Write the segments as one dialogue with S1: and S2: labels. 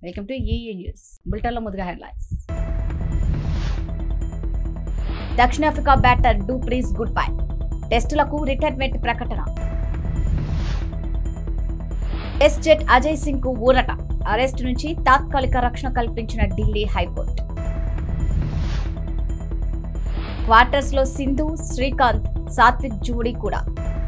S1: Welcome to EE news బులెటిన్లో ముందుగా headlines దక్షిణాఫ్రికా batter Du Preez goodbye టెస్టులకు రిటైర్మెంట్ ప్రకటన టెస్ట్ జెట్ అజయ్ సింగ్ కు ఊరట అరెస్టు నుంచి తాత్కాలిక రక్షణ కల్పించిన ఢిల్లీ హైకోర్టు క్వార్టర్స్ లో సింధు శ్రీకాంత్ సాత్విక్ జోడీ కూడా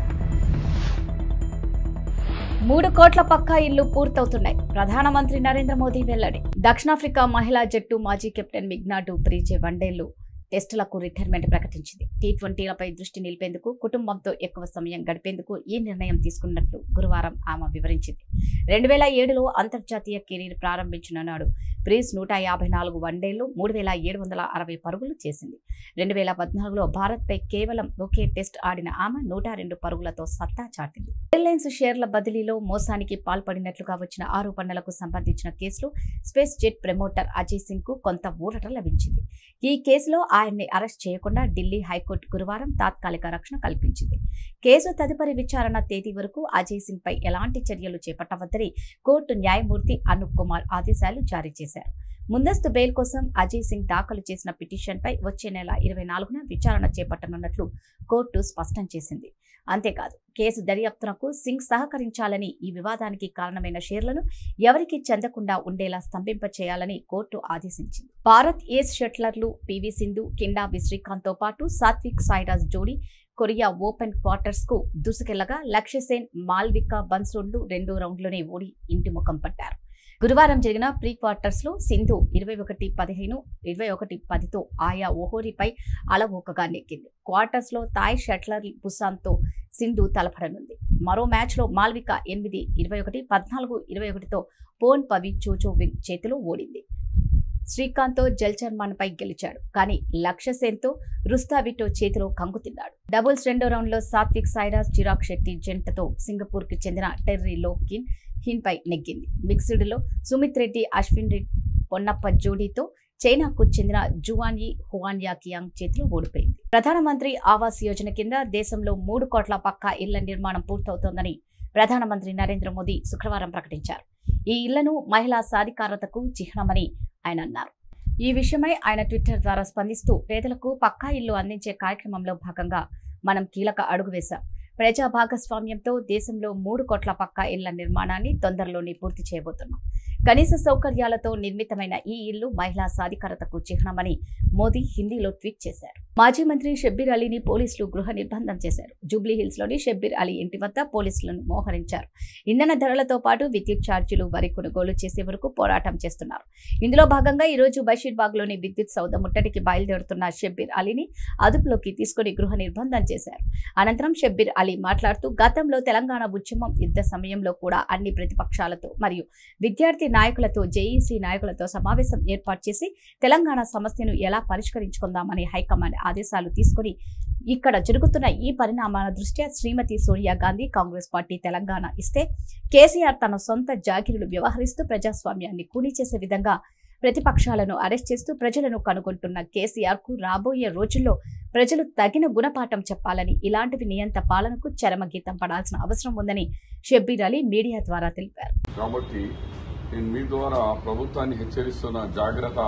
S1: మూడు కోట్ల పక్కా ఇల్లు పూర్తవుతున్నాయి ప్రధానమంత్రి నరేంద్ర మోదీ వెల్లడి దక్షిణాఫ్రికా మహిళా జట్టు మాజీ కెప్టెన్ మిగ్నా డూప్రీచే వన్డేలు టెస్టులకు రిటైర్మెంట్ ప్రకటించింది టీ ట్వంటీలపై దృష్టి నిలిపేందుకు కుటుంబంతో ఎక్కువ సమయం గడిపేందుకు ఈ నిర్ణయం తీసుకున్నట్లు గురువారం ఆమె వివరించింది రెండు వేల ఏడులో అంతర్జాతీయ కెరీర్ ప్రారంభించిన నాడు ప్రీస్ నూట యాభై నాలుగు వన్డేలు మూడు వేల ఏడు వందల అరవై పరుగులు చేసింది రెండు వేల పద్నాలుగులో భారత్పై కేవలం ఒకే టెస్ట్ ఆడిన ఆమె నూట రెండు పరుగులతో సత్తా చాటింది ఎయిర్లైన్స్ షేర్ల బదిలీలో మోసానికి పాల్పడినట్లుగా వచ్చిన ఆరోపణలకు సంబంధించిన కేసులో SpiceJet promoter Ajay Singh కు కొంత ఊరట లభించింది ఈ కేసులో ఆయన్ని అరెస్ట్ చేయకుండా ఢిల్లీ హైకోర్టు గురువారం తాత్కాలిక రక్షణ కల్పించింది కేసు తదుపరి విచారణ తేదీ వరకు అజయ్ సింగ్ పై ఎలాంటి చర్యలు చేపట్టవద్దని కోర్టు న్యాయమూర్తి అనూప్ కుమార్ ఆదేశాలు జారీ చేశారు ముందస్తు బెయిల్ కోసం అజయ్ సింగ్ దాఖలు చేసిన పిటిషన్పై వచ్చే నెల ఇరవై నాలుగున విచారణ చేపట్టనున్నట్లు కోర్టు స్పష్టం చేసింది అంతేకాదు కేసు దర్యాప్తునకు సింగ్ సహకరించాలని ఈ వివాదానికి కారణమైన షేర్లను ఎవరికి చెందకుండా ఉండేలా స్తంభింప చేయాలని కోర్టు ఆదేశించింది భారత్ ఏస్ షట్లర్లు పివి సింధు కిండాబి శ్రీకాంత్ తో పాటు సాత్విక్ సాయిరాజ్ జోడీ కొరియా ఓపెన్ క్వార్టర్స్ కు దూసుకెళ్లగా లక్ష్యసేన్ మాల్వికా బన్సోడ్లు రెండో రౌండ్లోనే ఓడి ఇంటి ముఖం పట్టారు గురువారం జరిగిన ప్రీ క్వార్టర్స్ లో సింధు ఇరవై ఒకటి పదిహేను ఇరవై ఒకటి పదితో ఆయా ఓహోరిపై అలవోకగా నెక్కింది క్వార్టర్స్ లో తాయ్ షట్లర్ బుసాన్తో సింధు తలపడనుంది మరో మ్యాచ్ లో మాల్విక ఎనిమిది ఇరవై ఒకటి పద్నాలుగు ఇరవై ఒకటితో పోన్ పవి చోచోవిన్ చేతిలో ఓడింది శ్రీకాంత్ జల్చర్మాన్ పై గెలిచాడు కానీ లక్ష్యసేన్తో రుస్తావిటో చేతిలో కంగు తిన్నాడు డబుల్స్ రెండో రౌండ్ లో సాత్విక్ సాయిరాజ్ చిరాగ్ శెట్టి జంటతో సింగపూర్ కి చెందిన టెర్రీ లోకిన్ హిన్ పై నెగ్గింది మిక్స్డ్ లో సుమిత్ రెడ్డి అశ్విన్ రెడ్డి పొన్నప్ప జోడీతో చైనాకు చెందిన జువాన్యి హువాన్యా కియాంగ్ చేతిలో ఓడిపోయింది ప్రధానమంత్రి ఆవాస్ యోజన కింద దేశంలో మూడు కోట్ల పక్కా ఇళ్ల నిర్మాణం పూర్తవుతోందని ప్రధానమంత్రి నరేంద్ర మోదీ శుక్రవారం ప్రకటించారు ఈ ఇళ్లను మహిళా సాధికారతకు చిహ్నమని ఆయన అన్నారు ఈ విషయమై ఆయన ట్విట్టర్ ద్వారా స్పందిస్తూ పేదలకు పక్కా ఇల్లు అందించే కార్యక్రమంలో భాగంగా మనం కీలక అడుగు వేశాం ప్రజా భాగస్వామ్యంతో దేశంలో మూడు కోట్ల పక్కా ఇళ్ల నిర్మాణాన్ని తొందరలోనే పూర్తి చేయబోతున్నాం కనీస సౌకర్యాలతో నిర్మితమైన ఈ ఇల్లు మహిళా సాధికారతకు చిహ్నమని మోదీ హిందీలో ట్వీట్ చేశారు మాజీ మంత్రి షబ్బీర్ అలీని పోలీసులు గృహ నిర్బంధం చేశారు జూబ్లీ హిల్స్ లోని షబ్బీర్ అలీ ఇంటి వద్ద పోలీసులను మోహరించారు ఇంధన ధరలతో పాటు విద్యుత్ ఛార్జీలు వరి కొనుగోలు చేసే వరకు పోరాటం చేస్తున్నారు ఇందులో భాగంగా ఈ రోజు బషీర్బాగ్ లోని విద్యుత్ సౌద ముట్టడికి బయలుదేరుతున్న షబ్బీర్ అలీని అదుపులోకి తీసుకుని గృహ నిర్బంధం చేశారు అనంతరం షబ్బీర్ అలీ మాట్లాడుతూ గతంలో తెలంగాణ ఉద్యమం యుద్ధ సమయంలో కూడా అన్ని ప్రతిపక్షాలతో మరియు విద్యార్థి నాయకులతో జేఈసీ నాయకులతో సమావేశం ఏర్పాటు చేసి తెలంగాణ సమస్యను ఎలా పరిష్కరించుకుందామని హైకమాండ్ ఆదేశాలు తీసుకుని ఇక్కడ జరుగుతున్న ఈ పరిణామాల దృష్ట్యా శ్రీమతి సోనియా గాంధీ కాంగ్రెస్ పార్టీ తెలంగాణ ఇస్తే కేసీఆర్ తన సొంత జాగిరులు వ్యవహరిస్తూ ప్రజాస్వామ్యాన్ని కూనీ చేసే విధంగా ప్రతిపక్షాలను అరెస్ట్ చేస్తూ ప్రజలను కనుగొంటున్న కేసీఆర్ కు రాబోయే రోజుల్లో ప్రజలు తగిన గుణపాఠం చెప్పాలని ఇలాంటివి నియంత పాలనకు చరమగీతం పడాల్సిన అవసరం ఉందని షబ్బీర్ అలీ మీడియా ద్వారా తెలిపారు
S2: కాబట్టి నేను మీ ద్వారా ప్రభుత్వాన్ని హెచ్చరిస్తున్న జాగ్రత్త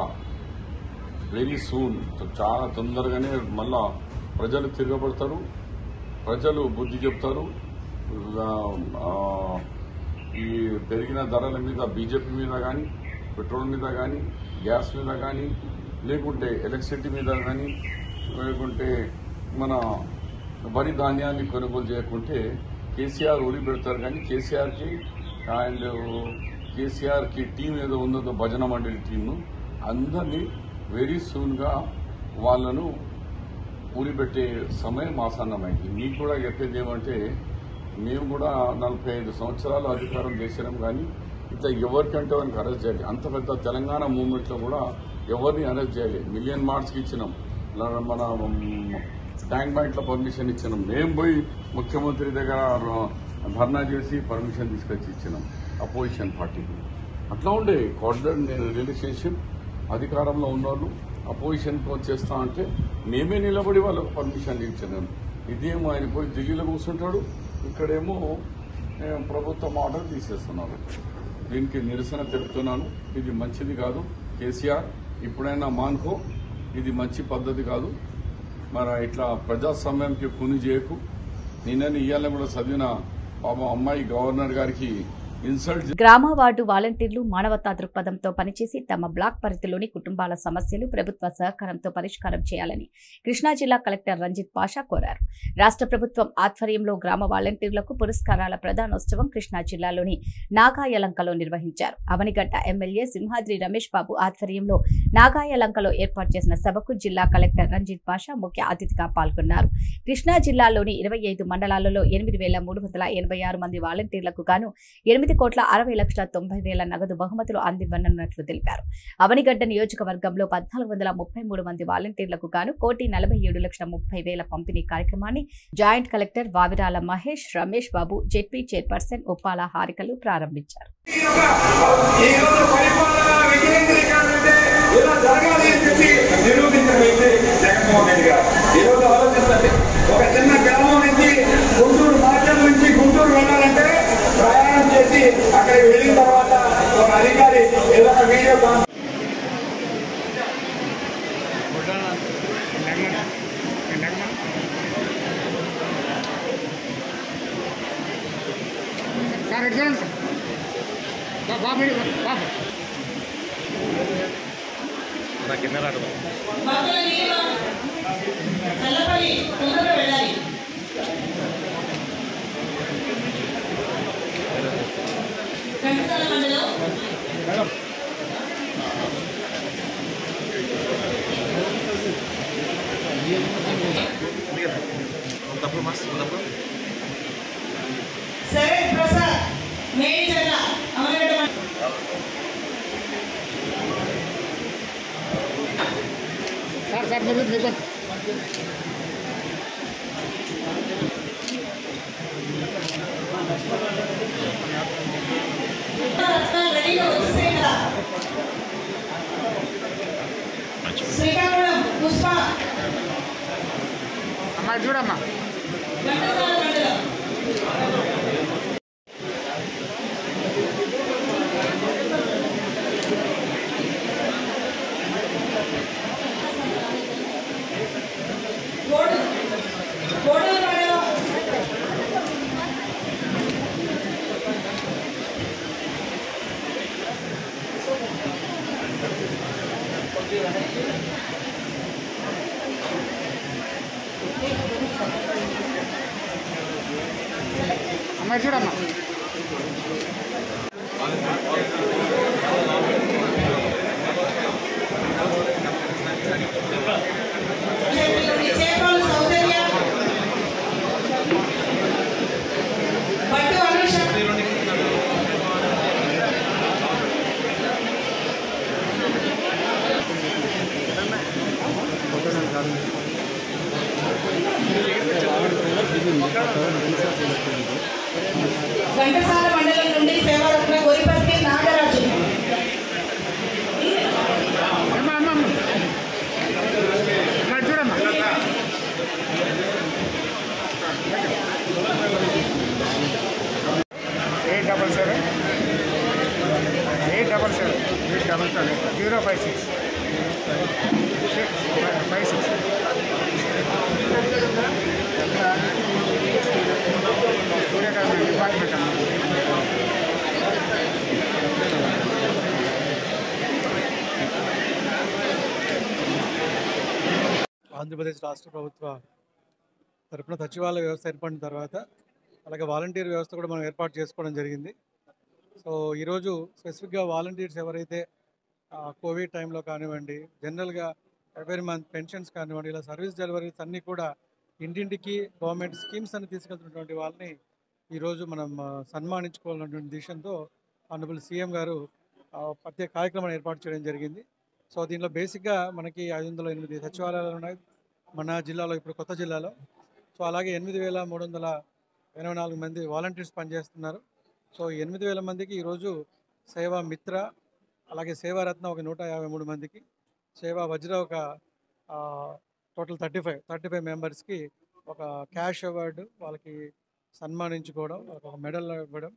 S2: వెరీ సూన్ చాలా తొందరగానే మళ్ళా ప్రజలు తిరగబడతారు ప్రజలు బుద్ధి చెప్తారు ఆ, ఆ, ఈ పెరిగిన ధరల మీద బీజేపీ మీద కానీ పెట్రోల్ మీద కానీ గ్యాస్ మీద కానీ లేకుంటే ఎలక్ట్రిసిటీ మీద కానీ లేకుంటే మన వరి ధాన్యాన్ని కొనుగోలు చేయకుంటే కేసీఆర్ ఊరి పెడతారు కానీ కేసీఆర్కి అండ్ కేసీఆర్కి టీం ఏదో ఉందో భజన మండలి టీంను అందరినీ వెరీ సూన్గా వాళ్ళను ఊరిపెట్టే సమయం ఆసన్నమైంది మీకు కూడా చెప్పేది ఏమంటే మేము కూడా నలభై ఐదు సంవత్సరాలు అధికారం చేసినాం కానీ ఇంత ఎవరికంటే వారికి అరెస్ట్ చేయాలి అంత పెద్ద తెలంగాణ మూవ్మెంట్లో కూడా ఎవరిని అరెస్ట్ చేయాలి మిలియన్ మార్క్స్కి ఇచ్చినాం ఇలా మన మ్, ట్యాంక్ బ్యాంక్లో పర్మిషన్ ఇచ్చినాం మేము పోయి ముఖ్యమంత్రి దగ్గర ధర్నా చేసి పర్మిషన్ తీసుకొచ్చి ఇచ్చినాం అపోజిషన్ పార్టీకి అట్లా ఉండే కోఆర్డినేట్ రిలేషన్షిప్ అధికారంలో ఉన్నోళ్ళు అపోజిషన్కి వచ్చేస్తా అంటే మేమే నిలబడి వాళ్ళకు పర్మిషన్ ఇచ్చినాం ఇదేమో ఆయన పోయి ఢిల్లీలో కూర్చుంటాడు ఇక్కడేమో ఏ, ప్రభుత్వం ఆర్డర్ తీసేస్తున్నారు దీనికి నిరసన తెలుపుతున్నాను ఇది మంచిది కాదు కేసీఆర్ ఇప్పుడైనా మానుకో ఇది మంచి పద్ధతి కాదు మరి ఇట్లా ప్రజాస్వామ్యానికి కుని చేయకు నిన్నని ఇయ్యాలని కూడా చదివిన పాపం అమ్మాయి గవర్నర్ గారికి ఇన్సల్ట్
S1: గ్రామ వార్డు వాలంటీర్లు మానవతా దృక్పథంతో పనిచేసి తమ బ్లాక్ పరిధిలోని కుటుంబాల సమస్యలు ప్రభుత్వ సహకారంతో పరిష్కారం చేయాలని కృష్ణా జిల్లా కలెక్టర్ రంజిత్ పాషా కోరారు రాష్ట్ర ప్రభుత్వం ఆధ్వర్యంలో గ్రామ వాలంటీర్లకు పురస్కారాల ప్రధానోత్సవం కృష్ణా జిల్లాలోని నాగాయలంకలో నిర్వహించారు అవనిగడ్డ ఎమ్మెల్యే సింహాద్రి రమేష్ బాబు ఆధ్వర్యంలో నాగాయలంకలో ఏర్పాటు చేసిన సభకు జిల్లా కలెక్టర్ రంజిత్ పాషా ముఖ్య అతిథిగా పాల్గొన్నారు కృష్ణా జిల్లాలోని ఇరవై ఐదు మండలాలలో ఎనిమిది వేల మూడు వందల ఎనభై ఆరు మంది వాలంటీర్లకు గాను ఎనిమిది కోట్ల అరవై లక్షల తొంభై వేల నగదు బహుమతులు అందివ్వనున్నట్లు తెలిపారు అవనిగడ్డ నియోజకవర్గంలో పద్నాలుగు వందల ముప్పై మూడు మంది వాలంటీర్లకు గాను కోటి నలభై ఏడు లక్షల ముప్పై వేల పంపిణీ కార్యక్రమాన్ని joint collector Vavirala Mahesh Ramesh Babu ZP chairperson Uppala హారికలు ప్రారంభించారు
S3: ఈ రోజు పరిపాలన వికేంద్రీకరణ అంటే ఇలా జరగాలి అని చెప్పి నిరూపించిన వ్యక్తి జగన్మోహన్ రెడ్డి గారు ఈ రోజు ఆలోచించండి ఒక చిన్న గ్రామం నుంచి గుంటూరు మార్కెట్ నుంచి గుంటూరు వెళ్ళాలంటే ప్రయాణం చేసి అక్కడికి వెళ్ళిన తర్వాత ఒక అధికారి ఏదో ఒక వీడియో కాన్
S4: సార్ ఎటు చూడండి సార్ బా- బాబు ఇటు రా, బాబు
S5: బాబుల నీళ్ళు చల్లపల్లి తొందరగా వెళ్ళాలి ఘంటసాల మండలం సరే ప్రసాద్ మేడ్చల్ల అమరగడ్డ మండలం
S4: సార్ సార్ మీరు మీరు
S5: రత్నాలు రెడీగా వచ్చేసాయి కదా శ్రీకాకుళం పుష్ప
S4: అమ్మా ఇటు చూడమ్మా
S5: ఘంటసాల మండలం కోడు కోడూరు మండలం
S4: అమ్మా ఇటు చూడమ్మా
S5: చెట్లోని చేపలు సౌజన్య పట్టు అనుష ఘంటసాల మండలం నుండి సేవారత్న గోరిపత్తి నాగరాజు
S4: అమ్మా అమ్మా అమ్మ అమ్మా ఇటు చూడమ్మా eight double seven eight double seven eight double seven zero five six five six Suryakant department అమ్మా
S6: ఆంధ్రప్రదేశ్ రాష్ట్ర ప్రభుత్వ తరపున సచివాలయ వ్యవస్థ ఏర్పడిన తర్వాత అలాగే వాలంటీర్ వ్యవస్థ కూడా మనం ఏర్పాటు చేసుకోవడం జరిగింది సో ఈరోజు స్పెసిఫిక్గా వాలంటీర్స్ ఎవరైతే ఆ, కోవిడ్ టైంలో కానివ్వండి జనరల్గా ఎవరీ మంత్ పెన్షన్స్ కానివ్వండి ఇలా సర్వీస్ డెలివరీస్ అన్నీ కూడా ఇంటింటికి గవర్నమెంట్ స్కీమ్స్ అన్ని తీసుకెళ్తున్నటువంటి వాళ్ళని ఈరోజు మనం ఆ, సన్మానించుకోవాలన్నటువంటి దిశంతో ఆనరబుల్ సీఎం గారు ఆ, ప్రత్యేక కార్యక్రమాన్ని ఏర్పాటు చేయడం జరిగింది సో దీనిలో బేసిక్గా మనకి ఐదు వందల ఎనిమిది సచివాలయాలు ఉన్నాయి మన జిల్లాలో ఇప్పుడు కొత్త జిల్లాలో సో అలాగే ఎనిమిది వేల మూడు వందల ఎనభై నాలుగు మంది వాలంటీర్స్ పనిచేస్తున్నారు సో ఎనిమిది వేల మందికి ఈరోజు సేవా మిత్ర అలాగే సేవారత్న ఒక నూట యాభై మూడు మందికి సేవా వజ్ర ఒక total thirty five thirty five మెంబర్స్కి ఒక క్యాష్ అవార్డు వాళ్ళకి సన్మానించుకోవడం ఒక మెడల్ ఇవ్వడం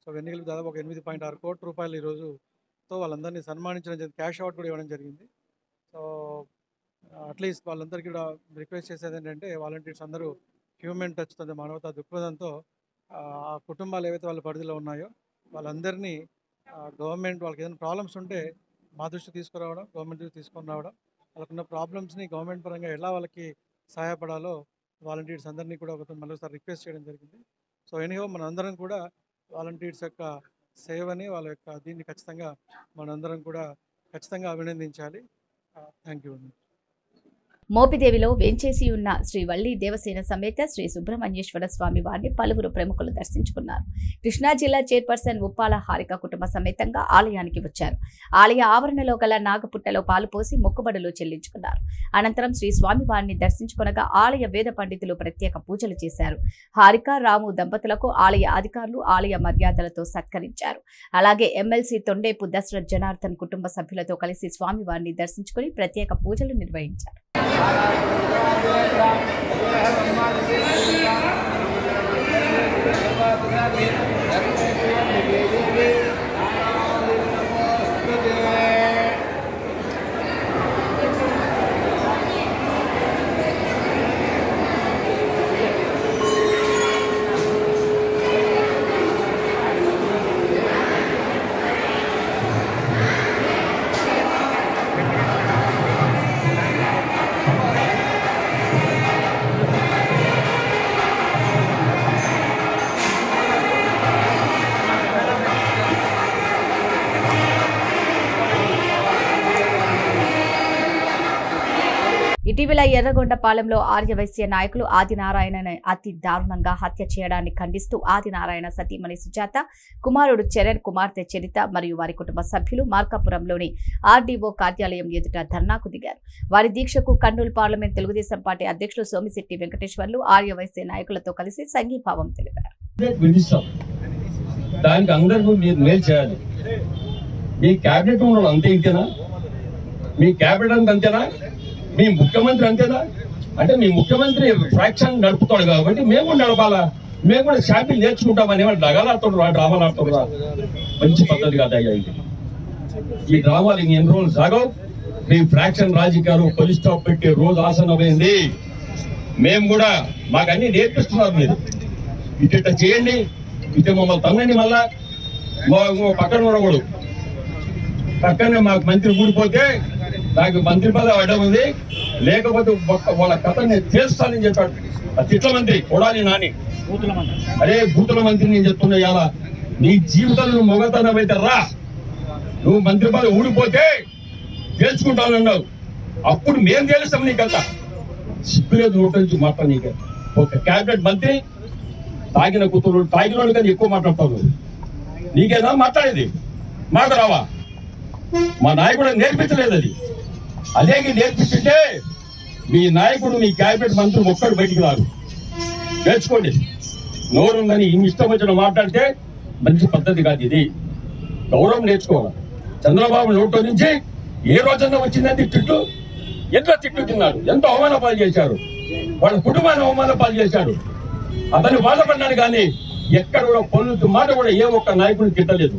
S6: సో ఇవన్నీ కలిపి దాదాపు ఒక ఎనిమిది పాయింట్ ఆరు కోట్ల రూపాయలు ఈరోజు తో వాళ్ళందరినీ సన్మానించడం జరిగింది క్యాష్ అవార్డు కూడా ఇవ్వడం జరిగింది సో అట్లీస్ట్ వాళ్ళందరికీ కూడా రిక్వెస్ట్ చేసేది ఏంటంటే వాలంటీర్స్ అందరూ హ్యూమన్ టచ్తో మానవతా దృక్పథంతో ఆ ఆ కుటుంబాలు ఏవైతే వాళ్ళ పరిధిలో ఉన్నాయో వాళ్ళందరినీ గవర్నమెంట్ వాళ్ళకి ఏదైనా ప్రాబ్లమ్స్ ఉంటే మా దృష్టి తీసుకురావడం గవర్నమెంట్ దృష్టి తీసుకొని రావడం వాళ్ళకున్న ప్రాబ్లమ్స్ని గవర్నమెంట్ పరంగా ఎలా వాళ్ళకి సహాయపడాలో వాలంటీర్స్ అందరినీ కూడా ఒక మరోసారి రిక్వెస్ట్ చేయడం జరిగింది సో ఎనీహో మనందరం కూడా వాలంటీర్స్ యొక్క సేవని వాళ్ళ యొక్క దీన్ని ఖచ్చితంగా మనందరం కూడా ఖచ్చితంగా అభినందించాలి థ్యాంక్ యూ
S1: మోపిదేవిలో వేంచేసి ఉన్న శ్రీ వల్లి దేవసేన సమేత శ్రీ సుబ్రహ్మణ్యేశ్వర స్వామి వారిని పలువురు ప్రముఖులు దర్శించుకున్నారు కృష్ణా జిల్లా చైర్పర్సన్ ఉప్పాల హారిక కుటుంబ సమేతంగా ఆలయానికి వచ్చారు ఆలయ ఆవరణలో గల నాగపుట్టలో పాలు పోసి మొక్కుబడులు చెల్లించుకున్నారు అనంతరం శ్రీ స్వామి వారిని దర్శించుకునగా ఆలయ వేద పండితులు ప్రత్యేక పూజలు చేశారు హారిక రాము దంపతులకు ఆలయ అధికారులు ఆలయ మర్యాదలతో సత్కరించారు అలాగే ఎమ్మెల్సీ తొండేపు దశరథ్ జనార్దన్ కుటుంబ సభ్యులతో కలిసి స్వామి వారిని దర్శించుకుని ప్రత్యేక పూజలు నిర్వహించారు ఇటీవల ఎర్రగొండపాలెంలో ఆర్యవైశ్య నాయకులు ఆదినారాయణని అతి దారుణంగా హత్య చేయడాన్ని ఖండిస్తూ ఆదినారాయణ సతీమణి సుజాత కుమారుడు చరణ్ కుమార్తె చరిత మరియు వారి కుటుంబ సభ్యులు మార్కాపురంలోని ఆర్డీఓ కార్యాలయం ఎదుట ధర్నాకు దిగారు వారి దీక్షకు కర్నూలు పార్లమెంట్ తెలుగుదేశం పార్టీ అధ్యక్షులు సోమిశెట్టి వెంకటేశ్వర్లు ఆర్యవైశ్య నాయకులతో కలిసి సంఘీభావం తెలిపారు
S7: క్యాబినెట్ విధిస్తాం దానికి అందరికీ మీరు మేలు చేయాలి మీ క్యాబినెట్ ఉన్నవాళ్ళు అంతే ఇంతేనా మీ క్యాబినెట్ అంత అంతేనా మీ ముఖ్యమంత్రి అంతేనా అంటే మీ ముఖ్యమంత్రి ఫ్రాక్షన్ నడుపుతాడు కాబట్టి మేము కూడా నడపాలా మేము కూడా షాపింగ్ నేర్చుకుంటామని ఏమైనా డగాలాడుతున్నారు డ్రామాలు ఆడుతున్నారు మంచి పద్ధతి కాదు అయ్యా ఇది ఈ డ్రామాలు ఇంక ఎన్ని రోజులు సాగవు మీ ఫ్రాక్షన్ రాజకీయాలు పోలీస్ స్టాప్ పెట్టే రోజు ఆసనమైంది మేము కూడా మాకు అన్ని నేర్పిస్తున్నారు మీరు ఇటు ఇట్లా చేయండి ఇటు మమ్మల్ని తన్నండి మళ్ళా మా ఇంకో పక్కన ఉన్నవాడు పక్కనే మాకు మంత్రి ఊడిపోతే నాకు మంత్రి పదవి అడ్డం ఉంది లేకపోతే ఒక్క వాళ్ళ కథ నేను తీరుస్తానని చెప్పాడు ఆ తిట్ల మంత్రి కొడాలి నాని అరే భూతుల మంత్రి నేను చెప్తున్నా ఇవాళ నీ జీవితంలో నువ్వు మొగతనం అయితే రా నువ్వు మంత్రి పదవి ఊడిపోతే తేల్చుకుంటానన్నావు అప్పుడు మేము తెలుస్తాం నీ కథ సిగ్గులేదు నోటి నుంచి మాట నీకే ఒక క్యాబినెట్ మంత్రి తాగిన కూతురు తాగిన వాళ్ళు కానీ ఎక్కువ మాట్లాడతావు నీకేనా మాట్లాడేది మాట రావా మా నాయకుడు నేర్పించలేదు అది అదే నేర్పించుంటే మీ నాయకుడు మీ క్యాబినెట్ మంత్రి ఒక్కడు బయటికి రారు నేర్చుకోండి నోరు ఉందని ఇన్ని ఇష్టం వచ్చిన మాట్లాడితే మంచి పద్ధతి కాదు ఇది గౌరవం నేర్చుకోవాలి చంద్రబాబు నోట్లో నుంచి ఏ రోజన్నా వచ్చిందంటే తిట్టు ఎంత తిట్టు తిన్నారు ఎంత అవమాన పాలు చేశారు వాళ్ళ కుటుంబాన్ని అవమాన పాలు చేశారు అతను బాధపడ్డాడు కానీ ఎక్కడ కూడా పనులు మాట కూడా ఏ ఒక్క నాయకుడిని తిట్టలేదు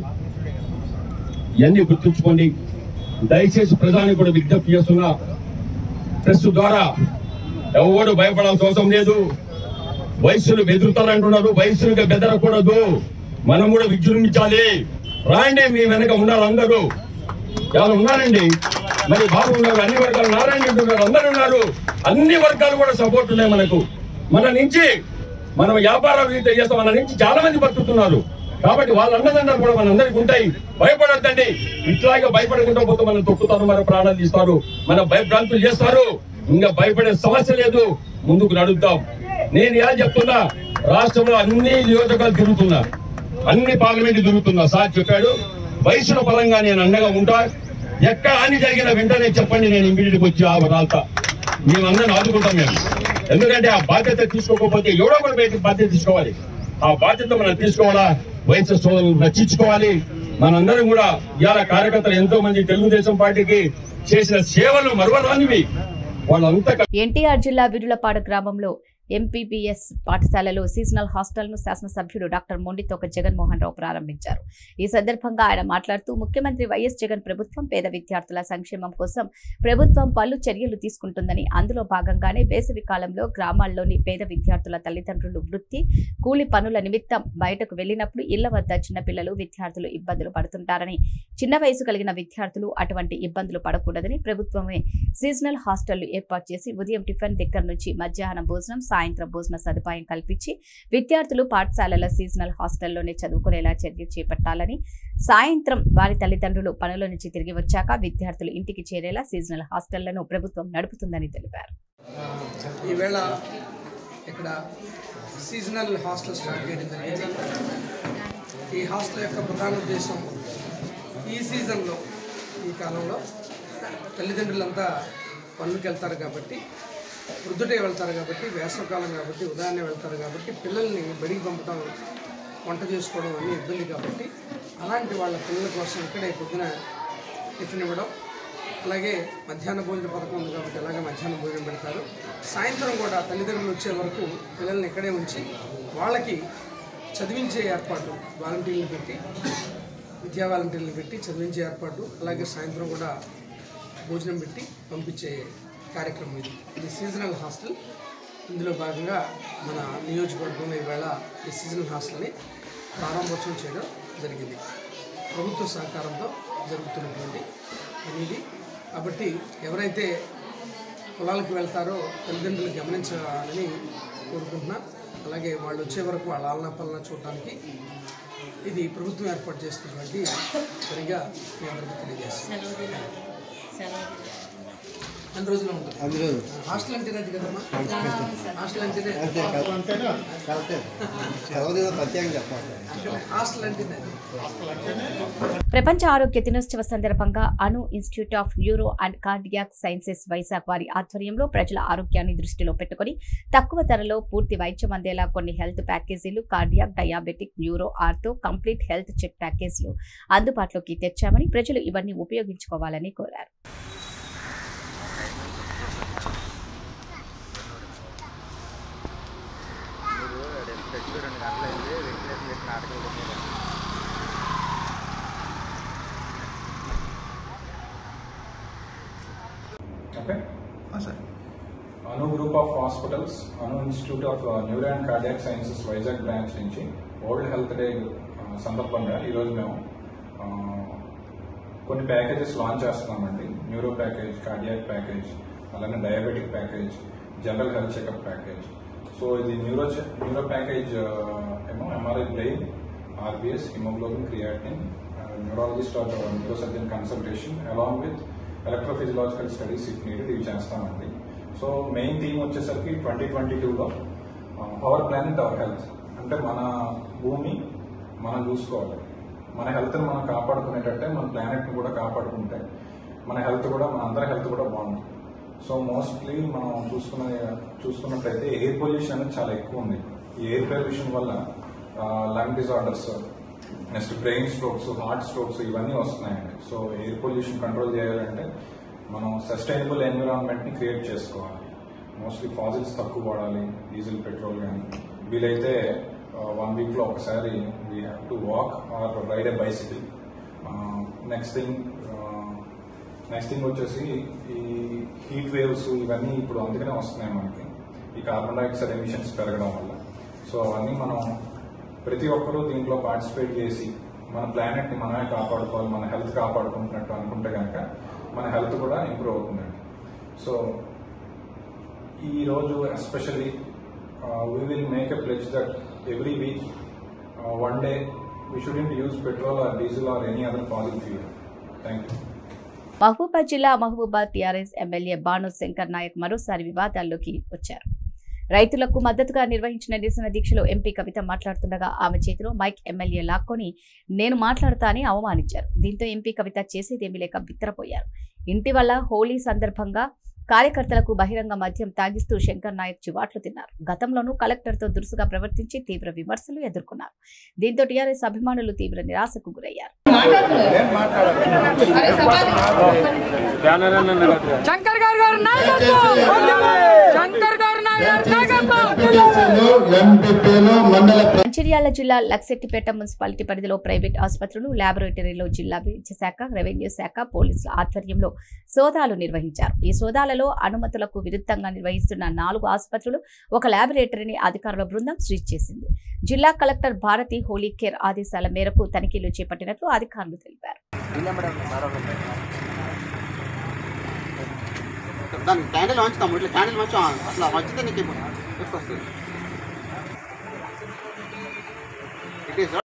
S7: ఇవన్నీ గుర్తుంచుకోండి దయచేసి ప్రధానికి కూడా విజ్ఞప్తి చేస్తున్నా ప్రెస్ ద్వారా ఎవరు భయపడాల్సిన అవసరం లేదు వయస్సులు బెదురుతారంటున్నారు వయస్సులుగా బెదరకూడదు మనం కూడా విజృంభించాలి రాయండి మీ వెనక ఉండాలి అందరూ చాలా ఉన్నారండి మరి బాబు ఉన్నారు అన్ని వర్గాలు నారాయణ రెడ్డి ఉన్నారు అందరూ ఉన్నారు అన్ని వర్గాలు కూడా సపోర్ట్ ఉన్నాయి మనకు మన నుంచి మనం వ్యాపారాలు రీత్యా చేస్తాం మన నుంచి చాలా మంది బతుకుతున్నారు కాబట్టి వాళ్ళ అన్నదండలు కూడా మనందరికి ఉంటాయి భయపడద్దండి ఇట్లాగే భయపడకుండా పోతే మనం తొక్కుతారు మన ప్రాణాలు తీస్తారు మన భయభ్రాంతులు చేస్తారు ఇంకా భయపడే సమస్య లేదు ముందుకు నడుద్దాం నేను ఎలా చెప్తున్నా రాష్ట్రంలో అన్ని నియోజకాలు తిరుగుతున్నా అన్ని పార్లమెంట్ తిరుగుతున్నా సార్ చెప్పాడు వయసుల పరంగా నేను అండగా ఉంటా ఎక్కడ హాని జరిగిన వెంటనే చెప్పండి నేను ఇమీడియట్గా వచ్చి ఆ రాల్తా మేమందరం ఆదుకుంటాం మేము ఎందుకంటే ఆ బాధ్యత తీసుకోకపోతే ఎవడో కూడా బయట బాధ్యత తీసుకోవాలి ఆ బాధ్యత మనం తీసుకోవాలా వయసు సోదరులు రక్షించుకోవాలి మనందరం కూడా ఇవాళ కార్యకర్తలు ఎంతో మంది తెలుగుదేశం పార్టీకి చేసిన సేవలు మరవరానివి వాళ్ళంతా
S1: ఎన్టీఆర్ జిల్లా విరులపాడు గ్రామంలో ఎంపీపీఎస్ పాఠశాలలో సీజనల్ హాస్టల్ను శాసనసభ్యుడు డాక్టర్ మొండితోక జగన్మోహన్ రావు ప్రారంభించారు ఈ సందర్భంగా ఆయన మాట్లాడుతూ ముఖ్యమంత్రి వైఎస్ జగన్ ప్రభుత్వం పేద విద్యార్థుల సంక్షేమం కోసం ప్రభుత్వం పలు చర్యలు తీసుకుంటుందని అందులో భాగంగానే వేసవి కాలంలో గ్రామాల్లోని పేద విద్యార్థుల తల్లిదండ్రులు వృత్తి కూలి పనుల నిమిత్తం బయటకు వెళ్లినప్పుడు ఇళ్ల వద్ద చిన్నపిల్లలు విద్యార్థులు ఇబ్బందులు పడుతుంటారని చిన్న వయసు కలిగిన విద్యార్థులు అటువంటి ఇబ్బందులు పడకూడదని ప్రభుత్వమే సీజనల్ హాస్టళ్లు ఏర్పాటు చేసి ఉదయం టిఫిన్ దగ్గర నుంచి మధ్యాహ్నం భోజనం సాయంత్రం భోజన సదుపాయం కల్పించి విద్యార్థులు పాఠశాలల సీజనల్ హాస్టల్లోనే చదువుకునేలా చర్య చేపట్టాలని సాయంత్రం వారి తల్లిదండ్రులు పనుల నుంచి తిరిగి వచ్చాక విద్యార్థులు ఇంటికి చేరేలా సీజనల్ హాస్టళ్లను ప్రభుత్వం నడుపుతుందని తెలిపారు
S8: ఈవేళ ఇక్కడ సీజనల్ హాస్టల్ స్టార్ట్ చేయడం జరిగింది ఈ హాస్టల్ యొక్క ప్రధాన ఉద్దేశం ఈ సీజన్లో ఈ కాలంలో తల్లిదండ్రులంతా పనులకు వెళ్తారు కాబట్టి వృద్ధుటే వెళ్తారు కాబట్టి వేసవకాలం కాబట్టి ఉదయాన్నే వెళ్తారు కాబట్టి పిల్లల్ని బడికి పంపడం వంట చేసుకోవడం అన్నీ ఇబ్బంది కాబట్టి అలాంటి వాళ్ళ పిల్లల కోసం ఇక్కడే పొద్దున టిఫిన్ ఇవ్వడం అలాగే మధ్యాహ్న భోజన పథకం ఉంది కాబట్టి అలాగే మధ్యాహ్నం భోజనం పెడతారు సాయంత్రం కూడా తల్లిదండ్రులు వచ్చే వరకు పిల్లల్ని ఇక్కడే ఉంచి వాళ్ళకి చదివించే ఏర్పాటు వాలంటీర్లు పెట్టి విద్యా వాలంటీర్లు పెట్టి చదివించే ఏర్పాటు అలాగే సాయంత్రం కూడా భోజనం పెట్టి పంపించే కార్యక్రమం ఇది ఇది సీజనల్ హాస్టల్ ఇందులో భాగంగా మన నియోజకవర్గంలో ఈవేళ ఈ సీజనల్ హాస్టల్ని ప్రారంభోత్సవం చేయడం జరిగింది ప్రభుత్వ సహకారంతో జరుగుతున్నటువంటి పని ఇది కాబట్టి ఎవరైతే పొలాలకు వెళ్తారో తల్లిదండ్రులు గమనించాలని కోరుకుంటున్నా అలాగే వాళ్ళు వచ్చే వరకు వాళ్ళ ఆలనా పాలన చూడటానికి ఇది ప్రభుత్వం ఏర్పాటు చేస్తున్నటువంటి సరిగా మీ అందరికీ తెలియజేస్తాను అన్ని రోజులు ఉంటుంది హాస్టల్ అంటేనే అది కదమ్మా హాస్టల్ అంటేనే
S9: అంతేనా కరెక్టే చదవదు ప్రత్యేకంగా చెప్పాలి
S8: హాస్టల్ అంటేనే అది
S1: ప్రపంచ ఆరోగ్య దినోత్సవ సందర్భంగా Anu institute of neuro and cardiac sciences Vizag వారి ఆధ్వర్యంలో ప్రజల ఆరోగ్యాన్ని దృష్టిలో పెట్టుకుని తక్కువ ధరలో పూర్తి వైద్యం అందేలా కొన్ని హెల్త్ ప్యాకేజీలు cardiac diabetic neuro ortho complete health check ప్యాకేజీలు అందుబాటులోకి తెచ్చామని ప్రజలు ఇవన్నీ ఉపయోగించుకోవాలని కోరారు
S10: Okay? Anu group of hospitals Anu institute of neuro and cardiac sciences Vizag branch నుంచి వరల్డ్ హెల్త్ డే సందర్భంగా ఈరోజు మేము ఆ, కొన్ని ప్యాకేజెస్ లాంచ్ చేస్తున్నామండి న్యూరో ప్యాకేజ్ కార్డియాక్ ప్యాకేజ్ అలానే diabetic package general health checkup package so ఇది న్యూరో చె- న్యూరో ప్యాకేజ్ ఆ, ఏమో MRI brain RBS haemoglobin creatine neurologist or neuro surgeon consultation along with electrophysiological studies if needed ఇవి చేస్తామండి so main theme వచ్చేసరికి twenty twenty టూలో power planet our health అంటే మన భూమి మనం చూసుకోవాలి మన హెల్త్ని మనం కాపాడుకునేటట్టే మన ప్లానెట్ని కూడా కాపాడుకుంటే మన హెల్త్ కూడా మన అందరి హెల్త్ కూడా బాగుంటుంది సో మోస్ట్లీ మనం చూసుకున్న చూసుకున్నట్లయితే ఎయిర్ పొల్యూషన్ అనేది చాలా ఎక్కువ ఉంది ఈ ఎయిర్ పొల్యూషన్ వల్ల lung disorders next brain strokes heart strokes ఇవన్నీ వస్తున్నాయండి సో ఎయిర్ పొల్యూషన్ కంట్రోల్ చేయాలంటే మనం సస్టైనబుల్ ఎన్విరాన్మెంట్ ని క్రియేట్ చేసుకోవాలి మోస్ట్లీ ఫాజిల్స్ తక్కువ వాడాలి డీజిల్ పెట్రోల్ కానీ వీలైతే వన్ వీక్ లో ఒకసారి we have to walk or ride a bicycle next thing next thing వచ్చేసి ఈ హీట్ వేవ్స్ ఇవన్నీ ఇప్పుడు అందుకనే వస్తున్నాయి మనకి ఈ కార్బన్ డైఆక్సైడ్ ఎమిషన్స్ పెరగడం వల్ల సో అవన్నీ మనం ప్రతి ఒక్కరూ దీంట్లో పార్టిసిపేట్ చేసి మన ప్లానెట్ ని మనమే కాపాడుకోవాలి మన హెల్త్ కాపాడుకుంటున్నట్టు అనుకుంటే కనుక మన హెల్త్ కూడా ఇంప్రూవ్ అవుతుందండి సో ఈ రోజు especially we will make a pledge that every week one day we shouldn't use petrol or diesel or any other fossil fuel thank you
S1: Mahabubabad జిల్లా మహబూబాద్ టీఆర్ఎస్ ఎమ్మెల్యే బాను శంకర్ నాయక్ మరోసారి వివాదాల్లోకి వచ్చారు రైతులకు మద్దతుగా నిర్వహించిన నిరసన దీక్షలో ఎంపీ కవిత మాట్లాడుతుండగా ఆమె చేతిలో మైక్ ఎమ్మెల్యే లాక్కొని నేను మాట్లాడతా అని అవమానించారు దీంతో ఎంపీ కవిత చేసేదేమీ లేక బిత్తరపోయారు ఇంటి వల్ల హోలీ సందర్భంగా కార్యకర్తలకు బహిరంగ మద్యం తాగిస్తూ శంకర్ నాయక్ చివాట్లు తిన్నారు గతంలోనూ కలెక్టర్తో దురుసుగా ప్రవర్తించి తీవ్ర విమర్శలు ఎదుర్కొన్నారు దీంతో టీఆర్ఎస్ అభిమానులు తీవ్ర నిరాశకు గురయ్యారు
S4: శంకర్ గారు గారు నాయకత్వం శంకర్ గారు
S9: ఎంపీపీలో మండల
S1: మంచిర్యాల జిల్లా లక్సెట్టిపేట మున్సిపాలిటీ పరిధిలో ప్రైవేట్ ఆసుపత్రులు ల్యాబొరేటరీలో జిల్లా వైద్య శాఖ రెవెన్యూ శాఖ పోలీసుల ఆధ్వర్యంలో సోదాలు నిర్వహించారు ఈ సోదాలలో అనుమతులకు విరుద్ధంగా నిర్వహిస్తున్న నాలుగు ఆసుపత్రులు ఒక ల్యాబొరేటరీని అధికారుల బృందం సీజ్ చేసింది జిల్లా కలెక్టర్ భారతి హోలీ కేర్ ఆదేశాల మేరకు తనిఖీలు చేపట్టినట్లు అధికారులు తెలిపారు
S9: దాని క్యాండిల్ వంచుతాము ఇట్లా క్యాండిల్ వంచాం అట్లా వంచితే నీకు వస్తుంది ఇట్ ఈస్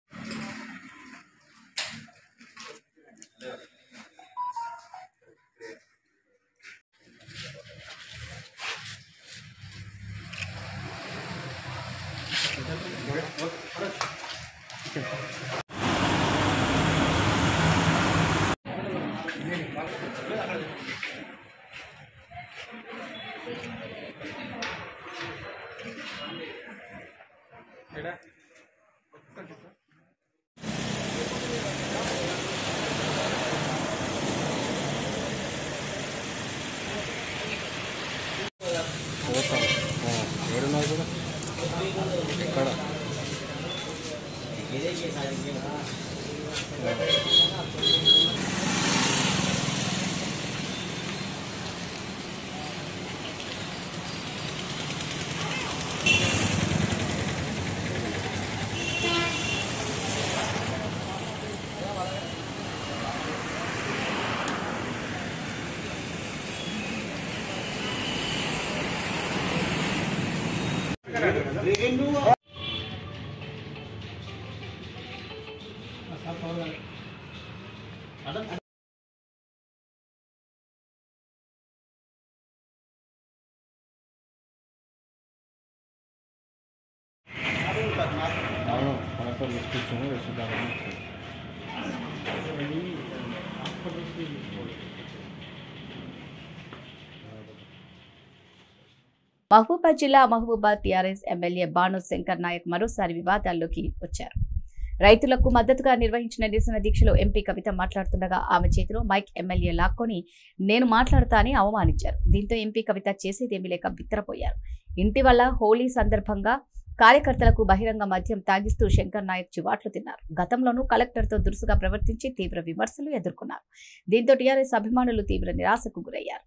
S1: మహబూబాద్ జిల్లా మహబూబాద్ టీఆర్ఎస్ ఎమ్మెల్యే బాను శంకర్ నాయక్ మరోసారి వివాదాల్లోకి వచ్చారు రైతులకు మద్దతుగా నిర్వహించిన నిరసన దీక్షలో ఎంపీ కవిత మాట్లాడుతుండగా ఆమె చేతిలో మైక్ ఎమ్మెల్యే లాక్కొని నేను మాట్లాడతా అని అవమానించారు దీంతో ఎంపీ కవిత చేసేదేమీ లేక బిత్తరపోయారు ఇంటి వల్ల హోలీ సందర్భంగా కార్యకర్తలకు బహిరంగ మద్యం తాగిస్తూ శంకర్ నాయక్ చివాట్లు తిన్నారు గతంలోనూ కలెక్టర్తో దురుసుగా ప్రవర్తించి తీవ్ర విమర్శలు ఎదుర్కొన్నారు దీంతో టీఆర్ఎస్ అభిమానులు తీవ్ర నిరాశకు గురయ్యారు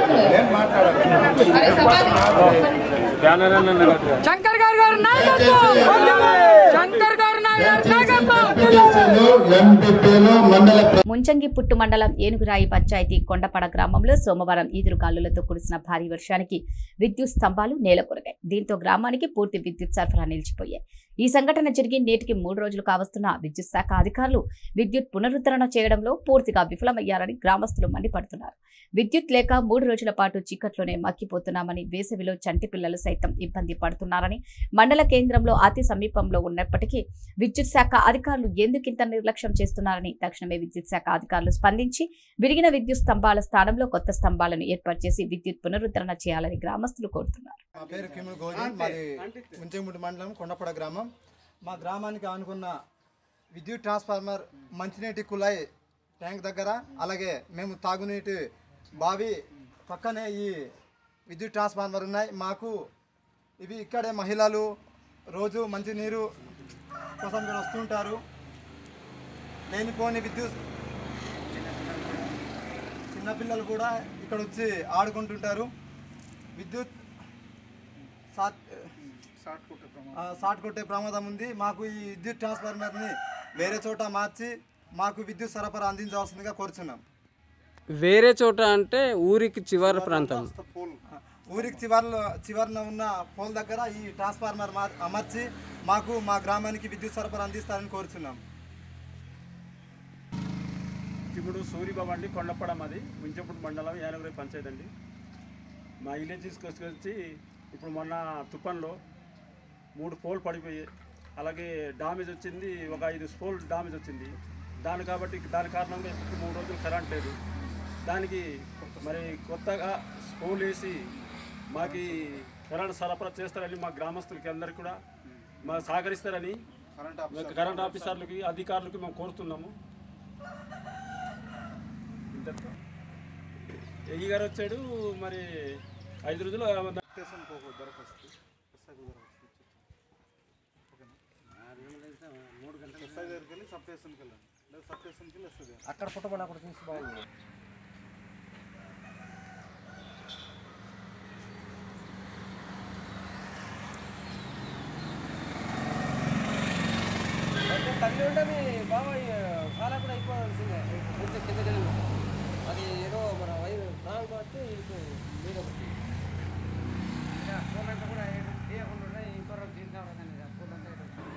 S11: శంకర్ గారు గారు నాయకత్వం శంకర్ గారు నాయకత్వం
S9: ఎంపీపీలో మండల
S1: ముంచంగి పుట్టు మండలం ఏనుగురాయి పంచాయతీ కొండపడ గ్రామంలో సోమవారం ఈదురుగాలులతో కురిసిన భారీ వర్షానికి విద్యుత్ స్తంభాలు నేలకొరగాయి దీంతో గ్రామానికి పూర్తి విద్యుత్ సరఫరా నిలిచిపోయాయి ఈ సంఘటన జరిగి నేటికి మూడు రోజులు కావస్తున్న విద్యుత్ శాఖ అధికారులు విద్యుత్ పునరుద్ధరణ చేయడంలో పూర్తిగా విఫలమయ్యారని గ్రామస్తులు మండిపడుతున్నారు విద్యుత్ లేక మూడు రోజుల పాటు చీకట్లోనే మక్కిపోతున్నామని వేసవిలో చంటి పిల్లలు సైతం ఇబ్బంది పడుతున్నారని మండల కేంద్రంలో అతి సమీపంలో ఉన్నప్పటికీ విద్యుత్ శాఖ అధికారులు ఎందుకింత నిర్లక్ష్యం చేస్తున్నారని తక్షణమే విద్యుత్ శాఖ అధికారులు స్పందించి విరిగిన విద్యుత్ స్తంభాల స్థానంలో కొత్త స్తంభాలను ఏర్పాటు చేసి విద్యుత్ పునరుద్ధరణ చేయాలని గ్రామస్తులు కోరుతున్నారు
S12: మా పేరు కిముల్ గోవింద్ మాది ముంచెంగుడి మండలం కొండపడ గ్రామం మా గ్రామానికి ఆనుకున్న విద్యుత్ ట్రాన్స్ఫార్మర్ మంచినీటి కుళాయి ట్యాంక్ దగ్గర అలాగే మేము తాగునీటి బావి పక్కనే ఈ విద్యుత్ ట్రాన్స్ఫార్మర్ ఉన్నాయి మాకు ఇవి ఇక్కడే మహిళలు రోజు మంచినీరు కోసం ఇక్కడ వస్తుంటారు లేనిపోని విద్యుత్ చిన్నపిల్లలు కూడా ఇక్కడ వచ్చి ఆడుకుంటుంటారు విద్యుత్ షార్ట్ ఆ, షార్ట్ కొట్టే ప్రమాదం ఉంది మాకు ఈ విద్యుత్ ట్రాన్స్ఫార్మర్ని వేరే చోట మార్చి మాకు విద్యుత్ సరఫరా అందించవలసిందిగా కోరుచున్నాం
S13: వేరే చోట అంటే ఊరికి చివరి ప్రాంతం
S12: ఊరికి చివర్లో చివరన ఉన్న పోల్ దగ్గర ఈ ట్రాన్స్ఫార్మర్ మార్- అమర్చి మాకు మా గ్రామానికి విద్యుత్ సరఫరా అందిస్తారని కోరుచున్నాం
S14: ఇప్పుడు సూరిబాబు అండి కొండపడ మాది ముంచపూడి మండలం యానగురి పంచాయతీ అండి మా విలేజ్ తీసుకొచ్చి ఇప్పుడు మొన్న తుఫాన్లో మూడు పోల్ పడిపోయాయి అలాగే డామేజ్ వచ్చింది ఒక ఐదు పోల్ డామేజ్ వచ్చింది దాని కాబట్టి దాని కారణంగా ఇప్పుడు మూడు రోజులు కరెంట్ లేదు దానికి మరి కొత్తగా స్కూల్ వేసి మాకు కరెంట్ సరఫరా చేస్తారని మా గ్రామస్తులకి అందరికీ కూడా మా సహకరిస్తారని కరెంట్ ఆఫీసర్లకి అధికారులకి మేము కోరుతున్నాము ఇంతటితో. ఎయ్యి గారు వచ్చాడు మరి ఐదు రోజులు
S6: స్టేషన్కి ఒక దరఖాస్తు ఎస్ఐ దరఖాస్తు మూడు గంటలు ఎస్ఐ దగ్గరికి వెళ్ళి సబ్ స్టేషన్కి వెళ్ళండి లేదా సబ్ స్టేషన్కి వెళ్ళి ఎస్ఐ దగ్గర
S15: అక్కడ పుట్టమని అక్కడ చూసి బాగుంది తల్లి ఉంటే మీ బాబాయ్ చాలా కూడా అయిపోవాల్సిందే కొంచెం కింద కింద అది ఏదో మన వై ప్రాణం కాబట్టి ఇప్పుడు మీద ఒకటి పూలంతా కూడా తీయకుండా ఇంకో తీసుకురావడం పూలంతా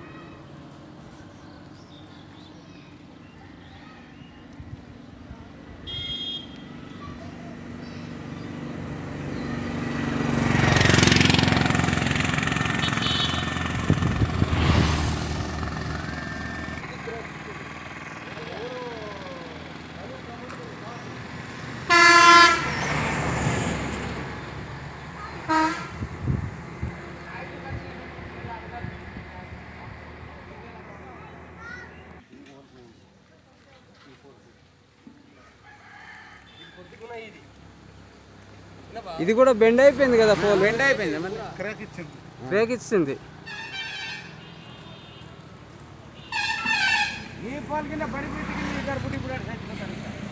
S13: ఇది కూడా బెండ్ అయిపోయింది కదా పోల్
S15: బెండ్ అయిపోయింది మళ్ళీ
S6: క్రాక్ ఇచ్చింది
S13: బ్రేక్ ఇచ్చింది
S15: ఈ పాలు కింద పడిపెట్టి ఇద్దరు పుట్టి ఇప్పుడు చచ్చిపోతారు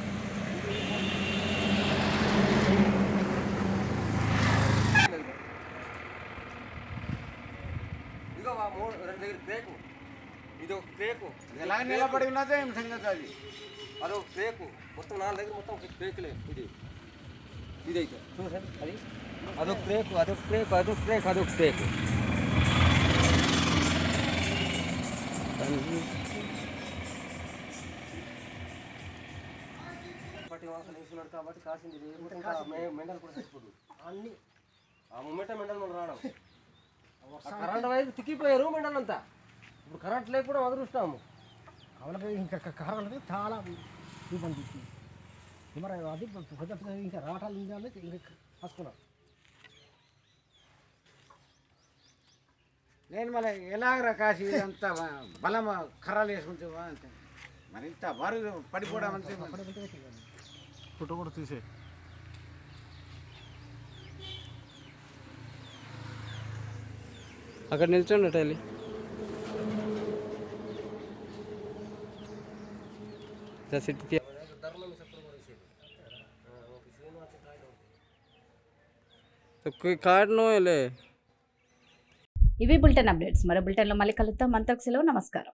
S15: ఇదిగో ఆ మూడు రెండు దగ్గర బ్రేకు ఇది ఒక బ్రేకు
S9: ఎలా నిలబడి ఉన్నదో ఏం సంగతి అది
S15: అదొక బ్రేకు మొత్తం నాలుగు దగ్గర మొత్తం ఒక బ్రేకులే ఇది ఇదైతే చూసారు అది అదొక బ్రేకు అదొక బ్రేకు అదొక బ్రేక్ అదొక బ్రేకు పట్టి వాసన వేస్తున్నాడు కాబట్టి కాసింది ఇది ఇంకా మే- మెండలు కూడా చచ్చిపోతుంది అన్ని ఆ మొమెంటం మెండలు మనం రావడం ఆ కరెంట్ వైపు తిక్కిపోయారు మెండలు అంతా ఇప్పుడు కరెంట్ లేకపోవడం అదృష్టము
S16: అవలకి ఇంకా కారణాలు చాలా ఇబ్బంది మరి అది పెద్ద పెద్ద ఇంకా రావటాలు ఉండాలి ఇంకా రాసుకున్నాం
S9: నేను మళ్ళీ ఎలాగరా కాసి ఇదంతా బలం కర్రలు వేసుకుంటే అంతే మరి ఇంత బరువు పడిపోవడం అంతే
S6: ఫోటో కూడా తీసే
S13: అక్కడ నిల్చోండి టైలి సిట్ కార్డు నో లే
S1: ఇవి బులెటిన్ అప్డేట్స్ మరో బులెటిన్లో మళ్ళీ కలుద్దాం అంతకు సెలవు నమస్కారం